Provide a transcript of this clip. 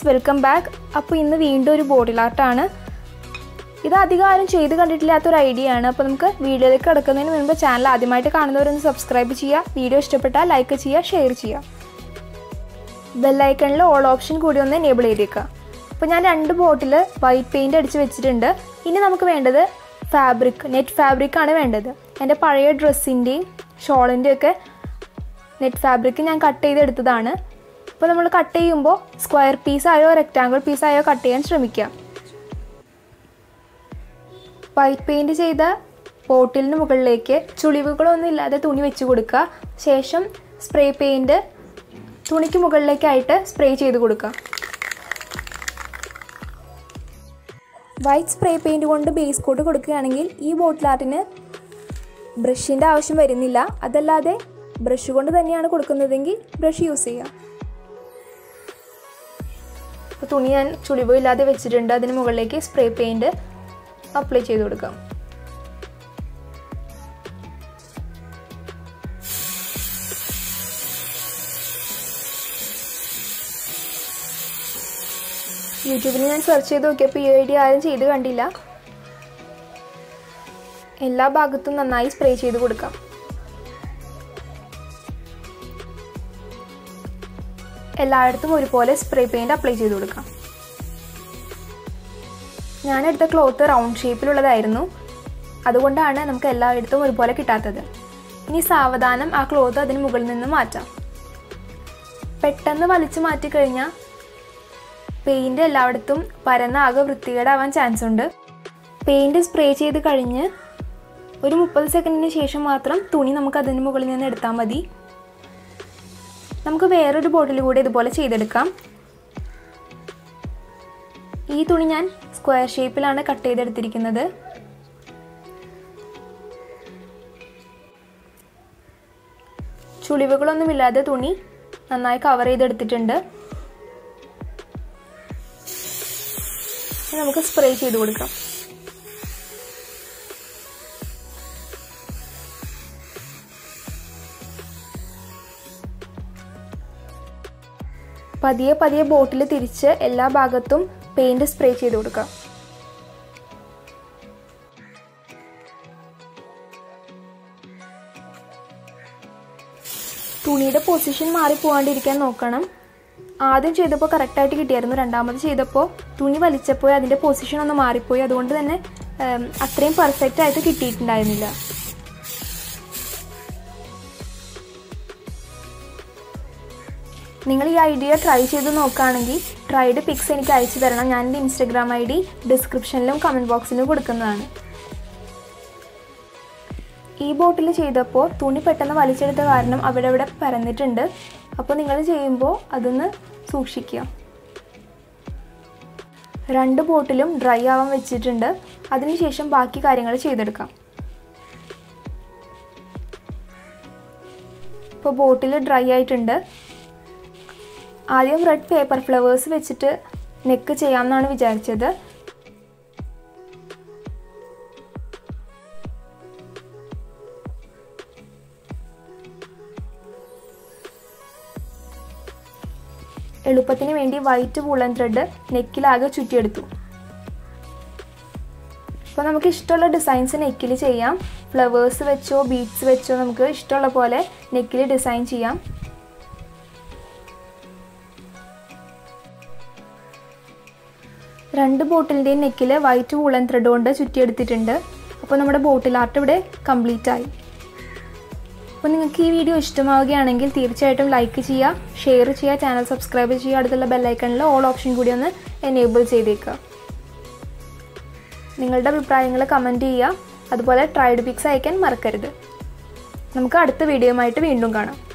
guys welcome back അപ്പോൾ ഇന്ന് വീണ്ടും ഒരു ബോട്ടിൽ ആർട്ടാണ് ഇത് അധികം ആരും ചെയ്ത് കണ്ടിട്ടില്ലാത്തൊരു ഐഡിയ ആണ് അപ്പോൾ നമുക്ക് വീഡിയോയിലേക്ക് കിടക്കുന്നതിന് മുൻപ് ചാനൽ ആദ്യമായിട്ട് കാണുന്നവരൊന്ന് സബ്സ്ക്രൈബ് ചെയ്യുക വീഡിയോ ഇഷ്ടപ്പെട്ടാൽ ലൈക്ക് ചെയ്യുക ഷെയർ ചെയ്യുക ബെല്ലൈക്കണിൽ ഓൾ ഓപ്ഷൻ കൂടി ഒന്ന് എനേബിൾ ചെയ്തേക്കുക അപ്പോൾ ഞാൻ രണ്ട് ബോട്ടിൽ വൈറ്റ് പെയിൻറ് അടിച്ച് വെച്ചിട്ടുണ്ട് ഇനി നമുക്ക് വേണ്ടത് ഫാബ്രിക് നെറ്റ് ഫാബ്രിക് ആണ് വേണ്ടത് എൻ്റെ പഴയ ഡ്രസ്സിൻ്റെയും ഷോളിൻ്റെയും ഒക്കെ നെറ്റ് ഫാബ്രിക് ഞാൻ കട്ട് ചെയ്തെടുത്തതാണ് അപ്പോൾ നമ്മൾ കട്ട് ചെയ്യുമ്പോൾ സ്ക്വയർ പീസായോ റെക്റ്റാങ്കിൾ പീസായോ കട്ട് ചെയ്യാൻ ശ്രമിക്കുക വൈറ്റ് പെയിൻറ് ചെയ്ത ബോട്ടിലിന് മുകളിലേക്ക് ചുളിവുകളൊന്നും ഇല്ലാതെ തുണി വെച്ച് കൊടുക്കുക ശേഷം സ്പ്രേ പെയിൻറ് തുണിക്ക് മുകളിലേക്കായിട്ട് സ്പ്രേ ചെയ്ത് കൊടുക്കുക വൈറ്റ് സ്പ്രേ പെയിൻറ് കൊണ്ട് ബേസ് കോട്ട് കൊടുക്കുകയാണെങ്കിൽ ഈ ബോട്ടിൽ ആർട്ടിന് ബ്രഷിൻ്റെ ആവശ്യം വരുന്നില്ല അതല്ലാതെ ബ്രഷ് കൊണ്ട് തന്നെയാണ് കൊടുക്കുന്നതെങ്കിൽ ബ്രഷ് യൂസ് ചെയ്യാം അപ്പോൾ തുണി ഞാൻ ചുളിവ് ഇല്ലാതെ വെച്ചിട്ടുണ്ട് അതിന് മുകളിലേക്ക് സ്പ്രേ പെയിൻറ് അപ്ലൈ ചെയ്ത് കൊടുക്കാം യൂട്യൂബിൽ ഞാൻ സെർച്ച് ചെയ്ത് നോക്കിയപ്പോൾ ഈ ഐഡിയ ആരും ചെയ്ത് കണ്ടില്ല എല്ലാ ഭാഗത്തും നന്നായി സ്പ്രേ ചെയ്ത് കൊടുക്കാം എല്ലായിടത്തും ഒരുപോലെ സ്പ്രേ പെയിൻറ് അപ്ലൈ ചെയ്ത് കൊടുക്കാം ഞാനെടുത്ത ക്ലോത്ത് റൗണ്ട് ഷേപ്പിലുള്ളതായിരുന്നു അതുകൊണ്ടാണ് നമുക്ക് എല്ലായിടത്തും ഒരുപോലെ കിട്ടാത്തത് ഇനി സാവധാനം ആ ക്ലോത്ത് അതിന് മുകളിൽ നിന്ന് മാറ്റാം പെട്ടെന്ന് വലിച്ചു മാറ്റിക്കഴിഞ്ഞാൽ പെയിൻറ് എല്ലായിടത്തും പരന്ന ആകെ വൃത്തികേടാവാൻ ചാൻസ് ഉണ്ട് പെയിൻറ് സ്പ്രേ ചെയ്ത് കഴിഞ്ഞ് ഒരു മുപ്പത് സെക്കൻഡിന് ശേഷം മാത്രം തുണി നമുക്ക് അതിന് മുകളിൽ നിന്ന് എടുത്താൽ മതി നമുക്ക് വേറൊരു ബോട്ടിൽ കൂടെ ഇതുപോലെ ചെയ്തെടുക്കാം ഈ തുണി ഞാൻ സ്ക്വയർ ഷേപ്പിലാണ് കട്ട് ചെയ്തെടുത്തിരിക്കുന്നത് ചുളിവുകളൊന്നുമില്ലാതെ തുണി നന്നായി കവർ ചെയ്തെടുത്തിട്ടുണ്ട് നമുക്ക് സ്പ്രേ ചെയ്ത് കൊടുക്കാം പതിയെ പതിയെ ബോട്ടിൽ തിരിച്ച് എല്ലാ ഭാഗത്തും പെയിൻറ് സ്പ്രേ ചെയ്ത് കൊടുക്കാം തുണിയുടെ പൊസിഷൻ മാറിപ്പോവാണ്ടിരിക്കാൻ നോക്കണം ആദ്യം ചെയ്തപ്പോൾ കറക്റ്റായിട്ട് കിട്ടിയായിരുന്നു രണ്ടാമത് ചെയ്തപ്പോൾ തുണി വലിച്ചപ്പോൾ അതിൻ്റെ പൊസിഷൻ ഒന്ന് മാറിപ്പോയി അതുകൊണ്ട് തന്നെ അത്രയും പെർഫെക്റ്റ് ആയിട്ട് കിട്ടിയിട്ടുണ്ടായിരുന്നില്ല നിങ്ങൾ ഈ ഐഡിയ ട്രൈ ചെയ്ത് നോക്കുകയാണെങ്കിൽ ട്രൈഡ് പിക്സ് എനിക്ക് അയച്ചു തരണം ഞാൻ എൻ്റെ ഇൻസ്റ്റഗ്രാം ഐ ഡി ഡിസ്ക്രിപ്ഷനിലും കമൻറ്റ് ബോക്സിലും കൊടുക്കുന്നതാണ് ഈ ബോട്ടിൽ ചെയ്തപ്പോൾ തുണി പെട്ടെന്ന് വലിച്ചെടുത്ത കാരണം അവിടെ അവിടെ പരന്നിട്ടുണ്ട് അപ്പോൾ നിങ്ങൾ ചെയ്യുമ്പോൾ അതൊന്ന് സൂക്ഷിക്കുക രണ്ട് ബോട്ടിലും ഡ്രൈ ആവാൻ വെച്ചിട്ടുണ്ട് അതിനുശേഷം ബാക്കി കാര്യങ്ങൾ ചെയ്തെടുക്കാം ഇപ്പോൾ ബോട്ടിൽ ഡ്രൈ ആയിട്ടുണ്ട് ആദ്യം റെഡ് പേപ്പർ ഫ്ലവേഴ്സ് വെച്ചിട്ട് നെക്ക് ചെയ്യാമെന്നാണ് വിചാരിച്ചത് എളുപ്പത്തിന് വേണ്ടി വൈറ്റ് വൂളൻ ത്രെഡ് നെക്കിലാകെ ചുറ്റിയെടുത്തു അപ്പോൾ നമുക്ക് ഇഷ്ടമുള്ള ഡിസൈൻസ് നെക്കിൽ ചെയ്യാം ഫ്ലവേഴ്സ് വെച്ചോ ബീഡ്സ് വെച്ചോ നമുക്ക് ഇഷ്ടമുള്ള പോലെ നെക്കിൽ ഡിസൈൻ ചെയ്യാം രണ്ട് ബോട്ടിലിൻ്റെയും നെക്കിൽ വൈറ്റ് വൂളൻ ത്രെഡ് കൊണ്ട് ചുറ്റിയെടുത്തിട്ടുണ്ട് അപ്പോൾ നമ്മുടെ ബോട്ടിൽ ആർട്ട് ഇവിടെ കംപ്ലീറ്റ് ആയി അപ്പോൾ നിങ്ങൾക്ക് ഈ വീഡിയോ ഇഷ്ടമാവുകയാണെങ്കിൽ തീർച്ചയായിട്ടും ലൈക്ക് ചെയ്യുക ഷെയർ ചെയ്യുക ചാനൽ സബ്സ്ക്രൈബ് ചെയ്യുക അടുത്തുള്ള ബെല്ലൈക്കണിൽ ഓൾ ഓപ്ഷൻ കൂടി ഒന്ന് എനേബിൾ ചെയ്തേക്കുക നിങ്ങളുടെ അഭിപ്രായങ്ങൾ കമൻറ്റ് ചെയ്യുക അതുപോലെ ട്രൈഡ് പിക്സ് അയക്കാൻ മറക്കരുത് നമുക്ക് അടുത്ത വീഡിയോയുമായിട്ട് വീണ്ടും കാണാം